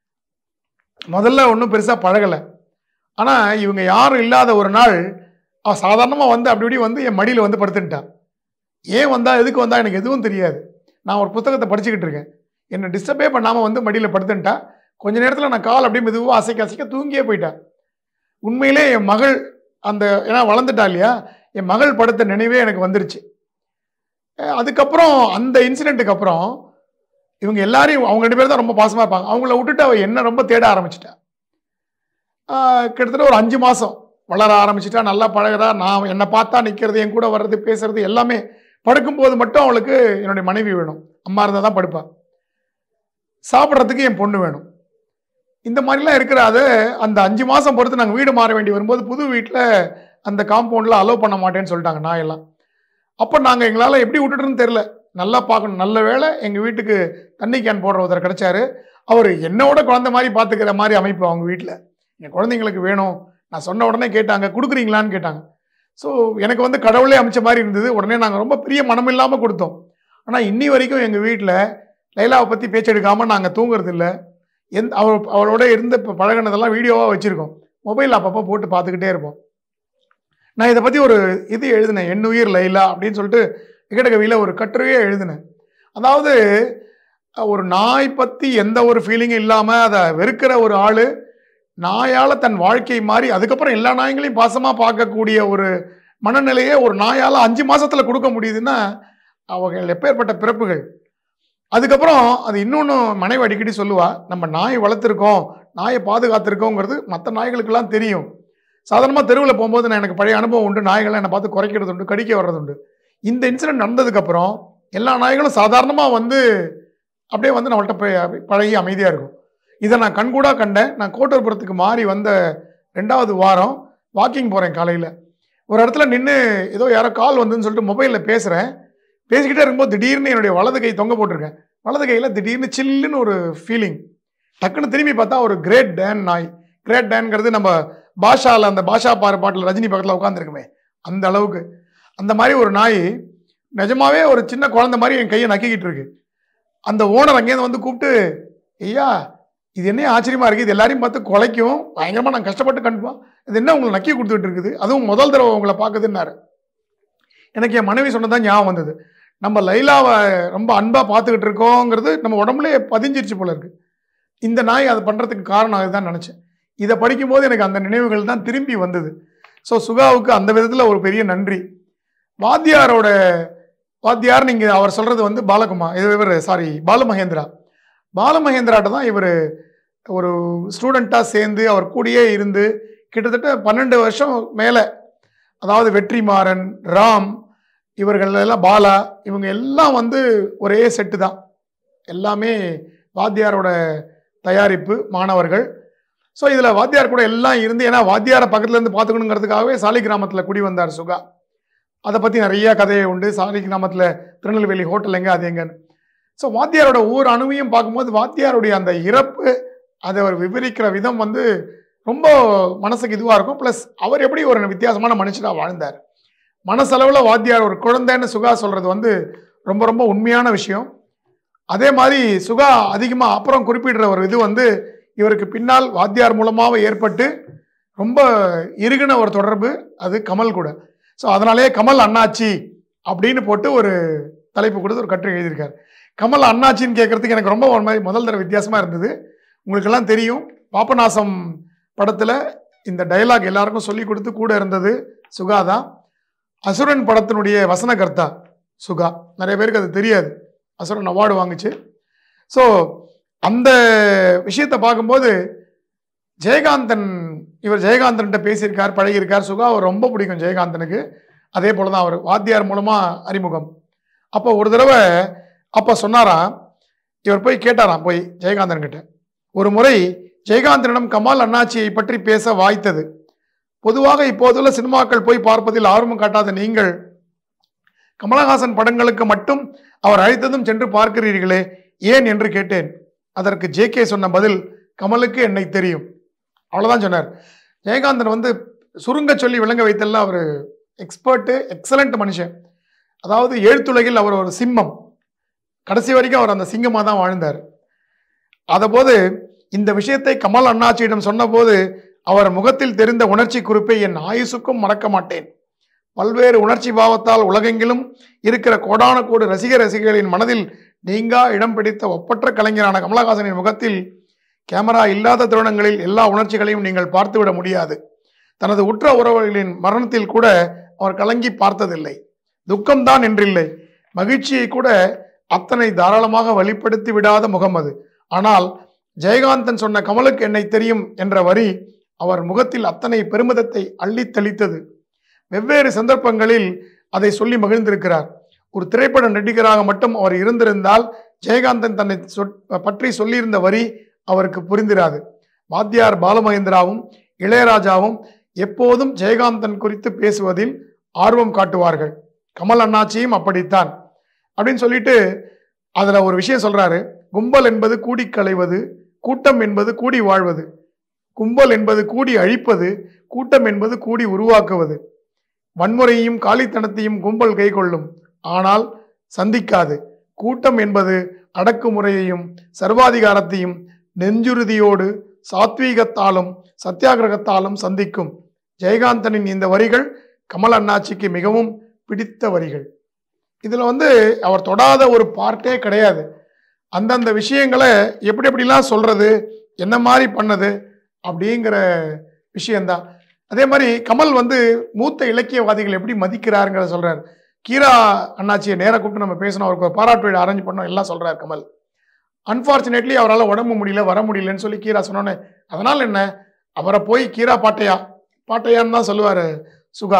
முதல்ல ஒன்றும் பெருசாக பழகலை ஆனால் இவங்க யாரும் இல்லாத ஒரு நாள் அவள் சாதாரணமாக வந்து அப்படி இப்படி வந்து என் மடியில் வந்து படுத்துட்டான் ஏன் வந்தா எதுக்கு வந்தா எனக்கு எதுவும் தெரியாது நான் ஒரு புத்தகத்தை படிச்சுக்கிட்டு இருக்கேன் என்னை டிஸ்டர்பே பண்ணாமல் வந்து மடியில் படுத்துட்டா கொஞ்ச நேரத்தில் நான் கால் அப்படியே மெதுவாக அசைக்க அசைக்க தூங்கியே போயிட்டேன் உண்மையிலே என் மகள் அந்த ஏன்னா வளர்ந்துட்டா இல்லையா என் மகள் படுத்த நினைவே எனக்கு வந்துருச்சு அஹ் அதுக்கப்புறம் அந்த இன்சிடெண்ட்டுக்கு அப்புறம் இவங்க எல்லாரையும் அவங்க ரெண்டு பேரும் தான் ரொம்ப பாசமாக இருப்பாங்க அவங்கள விட்டுட்டு அவள் என்ன ரொம்ப தேட ஆரம்பிச்சிட்டா ஆஹ் கிட்டத்தட்ட ஒரு அஞ்சு மாதம் வளர ஆரம்பிச்சிட்டா நல்லா பழகுறா நான் என்னை பார்த்தா நிற்கிறது என் கூட வர்றது பேசுறது எல்லாமே படுக்கும்போது மட்டும் அவளுக்கு என்னுடைய மனைவி வேணும் அம்மா இருந்தால் தான் படுப்பா சாப்பிட்றதுக்கு என் பொண்ணு வேணும் இந்த மாதிரிலாம் இருக்கிற அது அந்த அஞ்சு மாதம் பொறுத்து நாங்கள் வீடு மாற வேண்டி வரும்போது புது வீட்டில் அந்த காம்பவுண்டில் அலோவ் பண்ண மாட்டேன்னு சொல்லிட்டாங்க நாயெல்லாம் அப்போ நாங்கள் எங்களால் எப்படி விட்டுட்டுன்னு தெரில நல்லா பார்க்கணும் நல்ல வேளை எங்கள் வீட்டுக்கு தண்ணி கேன் போடுற ஒருத்தர் கிடைச்சாரு அவர் என்னோட குழந்தை மாதிரி பார்த்துக்கிற மாதிரி அமைப்பு அவங்க வீட்டில் என் குழந்தைங்களுக்கு வேணும் நான் சொன்ன உடனே கேட்டாங்க கொடுக்குறீங்களான்னு கேட்டாங்க ஸோ எனக்கு வந்து கடவுளே அமைச்ச மாதிரி இருந்தது உடனே நாங்கள் ரொம்ப பெரிய மனம் இல்லாமல் கொடுத்தோம் ஆனால் இன்னி வரைக்கும் எங்கள் வீட்டில் லைலாவை பற்றி பேச்செடுக்காமல் நாங்கள் தூங்குறது இல்லை எந்த அவள் அவளோட இருந்த இப்போ பழகினதெல்லாம் வீடியோவாக வச்சுருக்கோம் மொபைல் அப்பப்போ போட்டு பார்த்துக்கிட்டே இருப்போம் நான் இதை பற்றி ஒரு இது எழுதினேன் எண்ணுயிர் லைலா அப்படின்னு சொல்லிட்டு விகடகவியில் ஒரு கட்டுரையே எழுதினேன் அதாவது ஒரு நாய் பற்றி எந்த ஒரு ஃபீலிங்கும் இல்லாமல் அதை வெறுக்கிற ஒரு ஆள் நாயால் தன் வாழ்க்கை மாறி அதுக்கப்புறம் எல்லா நாய்களையும் பாசமாக பார்க்கக்கூடிய ஒரு மனநிலையை ஒரு நாயால் அஞ்சு மாசத்துல கொடுக்க முடியுதுன்னா அவங்க எப்பேற்பட்ட பிறப்புகள் அதுக்கப்புறம் அது இன்னொன்று மனைவி அடிக்கடி சொல்லுவா நம்ம நாய் வளர்த்துருக்கோம் நாயை பாதுகாத்திருக்கோங்கிறது மற்ற நாய்களுக்கெல்லாம் தெரியும் சாதாரணமாக தெருவில் போகும்போது நான் எனக்கு பழைய அனுபவம் உண்டு நாய்களை என்னை பார்த்து குறைக்கிறது உண்டு கடிக்க வர்றது உண்டு இந்த இன்சிடென்ட் நடந்ததுக்கப்புறம் எல்லா நாய்களும் சாதாரணமாக வந்து அப்படியே வந்து நம்மள்ட்ட போய் பழகி அமைதியாக இருக்கும் இதை நான் கண்கூடாக கண்டேன் நான் கோட்டூர்புரத்துக்கு மாறி வந்த ரெண்டாவது வாரம் வாக்கிங் போகிறேன் காலையில் ஒரு இடத்துல நின்று ஏதோ யாரோ கால் வந்துன்னு சொல்லிட்டு மொபைலில் பேசுகிறேன் பேசிக்கிட்டே இருக்கும்போது திடீர்னு என்னுடைய வலது கை தொங்க போட்டிருக்கேன் வலது கையில் திடீர்னு சில்லுன்னு ஒரு ஃபீலிங் டக்குன்னு திரும்பி பார்த்தா ஒரு கிரேட் டேன் நாய் கிரேட் டேன்ங்கிறது நம்ம பாஷாவில் அந்த பாஷா பாரு பாட்டில் ரஜினி பக்கத்தில் உட்காந்துருக்குமே அந்த அளவுக்கு அந்த மாதிரி ஒரு நாய் நிஜமாவே ஒரு சின்ன குழந்தை மாதிரி என் கையை நக்கிக்கிட்டு இருக்கு அந்த ஓனர் அங்கேருந்து வந்து கூப்பிட்டு ஐயா இது என்ன ஆச்சரியமா இருக்குது இது எல்லாரையும் பார்த்து குலைக்கும் பயங்கரமாக நான் கஷ்டப்பட்டு கண்டுப்போம் இது என்ன உங்களை நக்கி கொடுத்துட்டு இருக்குது அதுவும் முதல் தடவை உங்களை பார்க்குதுன்னாரு எனக்கு என் மனைவி சொன்னதான் ஞாபகம் வந்தது நம்ம லைலாவை ரொம்ப அன்பாக பார்த்துக்கிட்டு இருக்கோங்கிறது நம்ம உடம்புலயே பதிஞ்சிருச்சு போல இருக்கு இந்த நாய் அதை பண்ணுறதுக்கு காரணம் அதுதான் நினச்சேன் இதை படிக்கும்போது எனக்கு அந்த நினைவுகள் தான் திரும்பி வந்தது ஸோ சுகாவுக்கு அந்த விதத்தில் ஒரு பெரிய நன்றி வாத்தியாரோட வாத்தியார் நீங்கள் அவர் சொல்கிறது வந்து பாலகுமார் இது இவர் சாரி பாலமகேந்திரா பாலமகேந்திராட்ட தான் இவர் ஒரு ஸ்டூடெண்ட்டாக சேர்ந்து அவர் கூடயே இருந்து கிட்டத்தட்ட பன்னெண்டு வருஷம் மேலே அதாவது வெற்றிமாறன் ராம் இவர்கள் எல்லாம் பாலா இவங்க எல்லாம் வந்து ஒரே செட்டு தான் எல்லாமே வாத்தியாரோட தயாரிப்பு மாணவர்கள் ஸோ இதில் வாத்தியார் கூட எல்லாம் இருந்து ஏன்னா வாத்தியாரை பக்கத்துலேருந்து பார்த்துக்கணுங்கிறதுக்காகவே சாலி கிராமத்தில் குடி வந்தார் சுகா அதை பற்றி நிறைய கதையை உண்டு சாலி கிராமத்தில் திருநெல்வேலி ஹோட்டல் எங்கே அது எங்கன்னு ஸோ வாத்தியாரோட ஒவ்வொரு அணுவையும் பார்க்கும்போது வாத்தியாருடைய அந்த இறப்பு அதை அவர் விவரிக்கிற விதம் வந்து ரொம்ப மனசுக்கு இதுவாக இருக்கும் ப்ளஸ் அவர் எப்படி ஒரு வித்தியாசமான மனுஷனாக வாழ்ந்தார் மனசளவில் வாத்தியார் ஒரு குழந்தைன்னு சுகா சொல்கிறது வந்து ரொம்ப ரொம்ப உண்மையான விஷயம் அதே மாதிரி சுகா அதிகமாக அப்புறம் குறிப்பிடுற ஒரு இது வந்து இவருக்கு பின்னால் வாத்தியார் மூலமாக ஏற்பட்டு ரொம்ப இறுகின ஒரு தொடர்பு அது கமல் கூட ஸோ அதனாலேயே கமல் அண்ணாச்சி அப்படின்னு போட்டு ஒரு தலைப்பு கொடுத்து ஒரு கட்டுரை எழுதியிருக்காரு கமல் அண்ணாச்சின்னு கேட்கறதுக்கு எனக்கு ரொம்ப ஒரு மாதிரி முதல் தடவை வித்தியாசமாக இருந்தது உங்களுக்கெல்லாம் தெரியும் பாபநாசம் படத்தில் இந்த டயலாக் எல்லாருக்கும் சொல்லி கொடுத்து கூட இருந்தது சுகா தான் அசுரன் படத்தினுடைய வசனகர்த்தா சுகா நிறைய பேருக்கு அது தெரியாது அசுரன் அவார்டு வாங்குச்சு ஸோ அந்த விஷயத்தை பார்க்கும்போது ஜெயகாந்தன் இவர் ஜெயகாந்தன்கிட்ட பேசியிருக்கார் பழகியிருக்கார் சுகா அவர் ரொம்ப பிடிக்கும் ஜெயகாந்தனுக்கு அதே போல தான் அவர் வாத்தியார் மூலமாக அறிமுகம் அப்போ ஒரு தடவை அப்போ சொன்னாராம் இவர் போய் கேட்டாராம் போய் ஜெயகாந்தன் கிட்ட ஒரு முறை ஜெயகாந்தனிடம் கமால் அண்ணாச்சியை பற்றி பேச வாய்த்தது பொதுவாக இப்போதுள்ள சினிமாக்கள் போய் பார்ப்பதில் ஆர்வம் காட்டாத நீங்கள் கமலஹாசன் படங்களுக்கு மட்டும் அவர் அழைத்ததும் சென்று பார்க்கிறீர்களே ஏன் என்று கேட்டேன் அதற்கு ஜே கே சொன்ன பதில் கமலுக்கு என்னை தெரியும் அவ்வளோதான் சொன்னார் ஜெயகாந்தன் வந்து சுருங்க சொல்லி விளங்க வைத்தெல்லாம் அவர் எக்ஸ்பர்ட்டு எக்ஸலண்ட் மனுஷன் அதாவது எழுத்துலகில் அவர் ஒரு சிம்மம் கடைசி வரைக்கும் அவர் அந்த சிங்கமாக தான் வாழ்ந்தார் அதபோது இந்த விஷயத்தை கமல் அண்ணாச்சியிடம் சொன்னபோது அவர் முகத்தில் தெரிந்த உணர்ச்சி குறிப்பை என் ஆயுசுக்கும் மறக்க மாட்டேன் பல்வேறு உணர்ச்சி பாவத்தால் உலகெங்கிலும் இருக்கிற கோடான கோடு ரசிக ரசிகர்களின் மனதில் நீங்கா இடம் பிடித்த ஒப்பற்ற கலைஞரான கமலஹாசனின் முகத்தில் கேமரா இல்லாத தருணங்களில் எல்லா உணர்ச்சிகளையும் நீங்கள் பார்த்துவிட முடியாது தனது உற்ற உறவுகளின் மரணத்தில் கூட அவர் கலங்கி பார்த்ததில்லை துக்கம்தான் என்றில்லை மகிழ்ச்சியை கூட அத்தனை தாராளமாக வெளிப்படுத்தி விடாத முகம் அது ஆனால் ஜெயகாந்தன் சொன்ன கமலுக்கு என்னை தெரியும் என்ற வரி அவர் முகத்தில் அத்தனை பெருமிதத்தை அள்ளித் தெளித்தது வெவ்வேறு சந்தர்ப்பங்களில் அதை சொல்லி மகிழ்ந்திருக்கிறார் ஒரு திரைப்பட நடிகராக மட்டும் அவர் இருந்திருந்தால் ஜெயகாந்தன் தன்னை சொற்- பற்றி சொல்லியிருந்த வரி அவருக்கு புரிந்திராது வாத்தியார் பாலமகேந்திராவும் இளையராஜாவும் எப்போதும் ஜெயகாந்தன் குறித்து பேசுவதில் ஆர்வம் காட்டுவார்கள் கமல் அண்ணாச்சியும் அப்படித்தான் அப்படின்னு சொல்லிட்டு அதுல ஒரு விஷயம் சொல்றாரு கும்பல் என்பது கூடி களைவது கூட்டம் என்பது கூடி வாழ்வது கும்பல் என்பது கூடி அழிப்பது கூட்டம் என்பது கூடி உருவாக்குவது வன்முறையையும் காலித்தனத்தையும் கும்பல் கைக்கொள்ளும் ஆனால் சந்திக்காது கூட்டம் என்பது அடக்குமுறையையும் சர்வாதிகாரத்தையும் நெஞ்சுறுதியோடு சாத்வீகத்தாலும் சத்தியாகிரகத்தாலும் சந்திக்கும் ஜெயகாந்தனின் இந்த வரிகள் கமல் அண்ணாச்சிக்கு மிகவும் பிடித்த வரிகள் இதில் வந்து அவர் தொடாத ஒரு பார்ட்டே கிடையாது அந்தந்த விஷயங்களை எப்படி எப்படிலாம் சொல்றது என்ன மாதிரி பண்ணது அப்படிங்கிற விஷயம்தான் அதே மாதிரி கமல் வந்து மூத்த இலக்கியவாதிகள் எப்படி மதிக்கிறாருங்கிறத சொல்றாரு கீரா அண்ணாச்சியை நேராக கூப்பிட்டு நம்ம பேசணும் அவருக்கு ஒரு பாராட்டு விழா அரேஞ்ச் பண்ணோம் எல்லாம் சொல்றாரு கமல் அன்ஃபார்ச்சுனேட்லி அவரால் உடம்பு முடியல வர முடியலன்னு சொல்லி கீரா சொன்னோன்னே அதனால் என்ன அவரை போய் கீரா பாட்டையா பாட்டையான்னு தான் சொல்லுவார் சுகா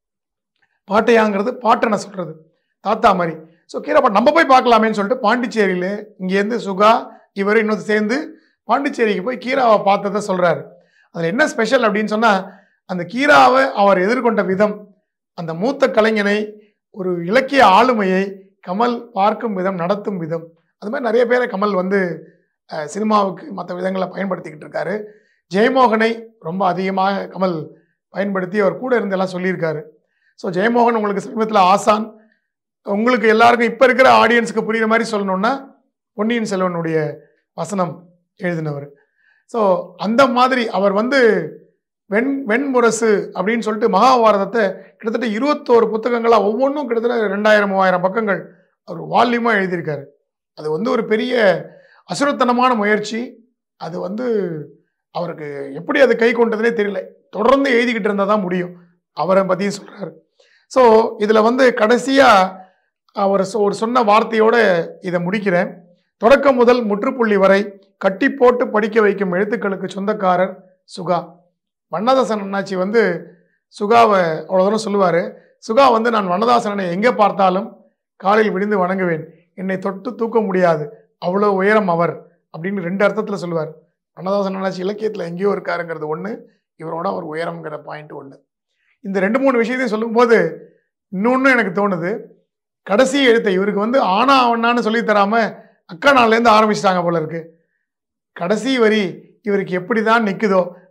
பாட்டையாங்கிறது பாட்டனை சொல்றது தாத்தா மாதிரி ஸோ கீரா பாட்டு நம்ம போய் பார்க்கலாமேன்னு சொல்லிட்டு பாண்டிச்சேரியில் இங்கேருந்து சுகா இவர் இன்னொரு சேர்ந்து பாண்டிச்சேரிக்கு போய் கீராவை பார்த்ததை சொல்றாரு அதில் என்ன ஸ்பெஷல் அப்படின்னு சொன்னால் அந்த கீராவை அவர் எதிர்கொண்ட விதம் அந்த மூத்த கலைஞனை ஒரு இலக்கிய ஆளுமையை கமல் பார்க்கும் விதம் நடத்தும் விதம் அது மாதிரி நிறைய பேரை கமல் வந்து அஹ், சினிமாவுக்கு மற்ற விதங்களை பயன்படுத்திக்கிட்டு இருக்காரு ஜெயமோகனை ரொம்ப அதிகமாக கமல் பயன்படுத்தி அவர் கூட இருந்து எல்லாம் சொல்லியிருக்காரு ஸோ ஜெயமோகன் உங்களுக்கு சமீபத்தில் ஆசான் உங்களுக்கு எல்லாருக்கும் இப்போ இருக்கிற ஆடியன்ஸுக்கு புரியுற மாதிரி சொல்லணும்னா பொன்னியின் செல்வனுடைய வசனம் எழுதினவர் ஸோ அந்த மாதிரி அவர் வந்து வெண் வெண்முரசு அப்படின்னு சொல்லிட்டு மகாபாரதத்தை கிட்டத்தட்ட இருபத்தோரு புத்தகங்களாக ஒவ்வொன்றும் கிட்டத்தட்ட ரெண்டாயிரம் மூவாயிரம் பக்கங்கள் அவர் வால்யூமாக எழுதியிருக்காரு அது வந்து ஒரு பெரிய அசுரத்தனமான முயற்சி அது வந்து அவருக்கு எப்படி அது கை கொண்டதுனே தெரியல தொடர்ந்து எழுதிக்கிட்டு இருந்தால் தான் முடியும் அவரை பற்றியும் சொல்கிறாரு ஸோ இதில் வந்து கடைசியாக அவர் சொ- ஒரு சொன்ன வார்த்தையோட இதை முடிக்கிறேன் தொடக்கம் முதல் முற்றுப்புள்ளி வரை கட்டி போட்டு படிக்க வைக்கும் எழுத்துக்களுக்கு சொந்தக்காரர் சுகா வண்ணதாசன் அண்ணாச்சி வந்து சுகாவை அவ்வளோ தூரம் சொல்லுவார் சுகா வந்து நான் வண்ணதாசனை எங்கே பார்த்தாலும் காலில் விழுந்து வணங்குவேன் என்னை தொட்டு தூக்க முடியாது அவ்வளோ உயரம் அவர் அப்படின்னு ரெண்டு அர்த்தத்தில் சொல்லுவார் வண்ணதாசன் அண்ணாச்சி இலக்கியத்தில் எங்கேயோ இருக்காருங்கிறது ஒன்று இவரோட அவர் உயரம்ங்கிற பாயிண்ட் ஒன்று இந்த ரெண்டு மூணு விஷயத்தையும் சொல்லும்போது இன்னொன்று எனக்கு தோணுது கடைசி எழுத்தை இவருக்கு வந்து ஆனா அவனான்னு சொல்லி தராம அக்கா நாள்லேருந்து ஆரம்பிச்சிட்டாங்க போல இருக்கு கடைசி வரி இவருக்கு எப்படி தான் நிற்குதோ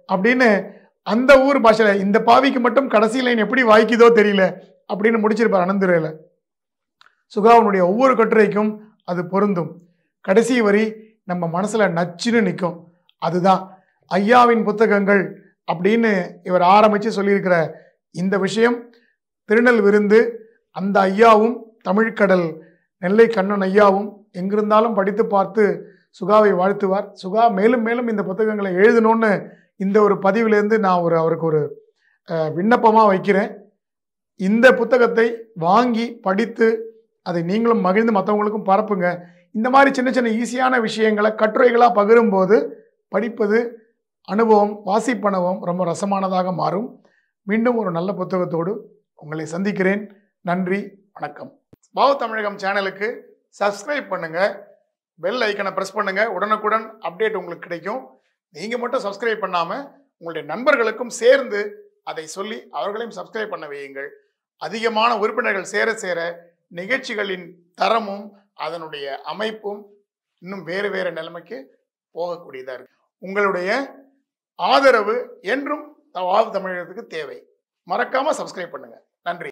அப்படின்னு அந்த ஊர் பாஷையில் இந்த பாவிக்கு மட்டும் கடைசி லைன் எப்படி வாய்க்குதோ தெரியல அப்படின்னு முடிச்சிருப்பார் அனந்துரையில் சுகாவனுடைய ஒவ்வொரு கட்டுரைக்கும் அது பொருந்தும் கடைசி வரி நம்ம மனசில் நச்சுன்னு நிற்கும் அதுதான் ஐயாவின் புத்தகங்கள் அப்படின்னு இவர் ஆரம்பித்து சொல்லியிருக்கிற இந்த விஷயம் திருநெல் விருந்து அந்த ஐயாவும் தமிழ்கடல் நெல்லை கண்ணன் ஐயாவும் எங்கிருந்தாலும் படித்து பார்த்து சுகாவை வாழ்த்துவார் சுகா மேலும் மேலும் இந்த புத்தகங்களை எழுதணும்னு இந்த ஒரு பதிவிலேருந்து நான் ஒரு அவருக்கு ஒரு விண்ணப்பமாக வைக்கிறேன் இந்த புத்தகத்தை வாங்கி படித்து அதை நீங்களும் மகிழ்ந்து மற்றவங்களுக்கும் பரப்புங்க இந்த மாதிரி சின்ன சின்ன ஈஸியான விஷயங்களை கட்டுரைகளாக பகிரும்போது படிப்பது அனுபவம் வாசிப்பனுபவம் ரொம்ப ரசமானதாக மாறும் மீண்டும் ஒரு நல்ல புத்தகத்தோடு உங்களை சந்திக்கிறேன் நன்றி வணக்கம் பாவ தமிழகம் சேனலுக்கு சப்ஸ்கிரைப் பண்ணுங்க பெல் ஐக்கனை ப்ரெஸ் பண்ணுங்க உடனுக்குடன் அப்டேட் உங்களுக்கு கிடைக்கும் நீங்க மட்டும் சப்ஸ்கிரைப் பண்ணாம உங்களுடைய நண்பர்களுக்கும் சேர்ந்து அதை சொல்லி அவர்களையும் சப்ஸ்கிரைப் பண்ண வையுங்கள் அதிகமான உறுப்பினர்கள் சேர சேர நிகழ்ச்சிகளின் தரமும் அதனுடைய அமைப்பும் இன்னும் வேறு வேறு நிலைமைக்கு போகக்கூடியதாக இருக்கு உங்களுடைய ஆதரவு என்றும் வாவு தமிழகத்துக்கு தேவை மறக்காம சப்ஸ்கிரைப் பண்ணுங்க நன்றி